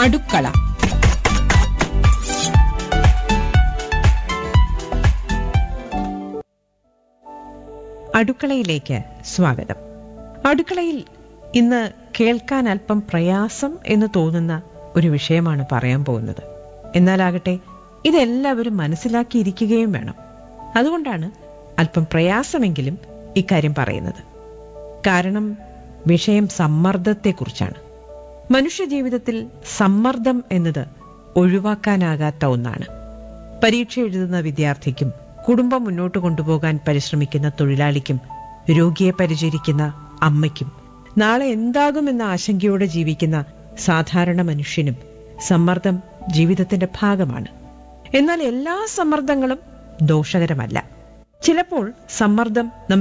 അടുക്കള അടുക്കളയിലേക്ക് സ്വാഗതം അടുക്കളയിൽ ഇന്ന് കേൾക്കാൻ അല്പം പ്രയാസം എന്ന് തോന്നുന്ന ഒരു വിഷയമാണ് പറയാൻ പോകുന്നത് എന്നാലാകട്ടെ ഇതെല്ലാവരും മനസ്സിലാക്കിയിരിക്കുകയും വേണം അതുകൊണ്ടാണ് അല്പം പ്രയാസമെങ്കിലും ഇക്കാര്യം പറയുന്നത് കാരണം വിഷയം സമ്മർദ്ദത്തെക്കുറിച്ചാണ് മനുഷ്യജീവിതത്തിൽ സമ്മർദ്ദം എന്നത് ഒഴിവാക്കാനാകാത്ത ഒന്നാണ് പരീക്ഷ എഴുതുന്ന വിദ്യാർത്ഥിക്കും കുടുംബം മുന്നോട്ട് കൊണ്ടുപോകാൻ പരിശ്രമിക്കുന്ന തൊഴിലാളിക്കും രോഗിയെ പരിചരിക്കുന്ന അമ്മയ്ക്കും നാളെ എന്താകുമെന്ന ആശങ്കയോടെ ജീവിക്കുന്ന സാധാരണ മനുഷ്യനും സമ്മർദ്ദം ജീവിതത്തിന്റെ ഭാഗമാണ് എന്നാൽ എല്ലാ സമ്മർദ്ദങ്ങളും ദോഷകരമല്ല ചിലപ്പോൾ സമ്മർദ്ദം നമ്മെ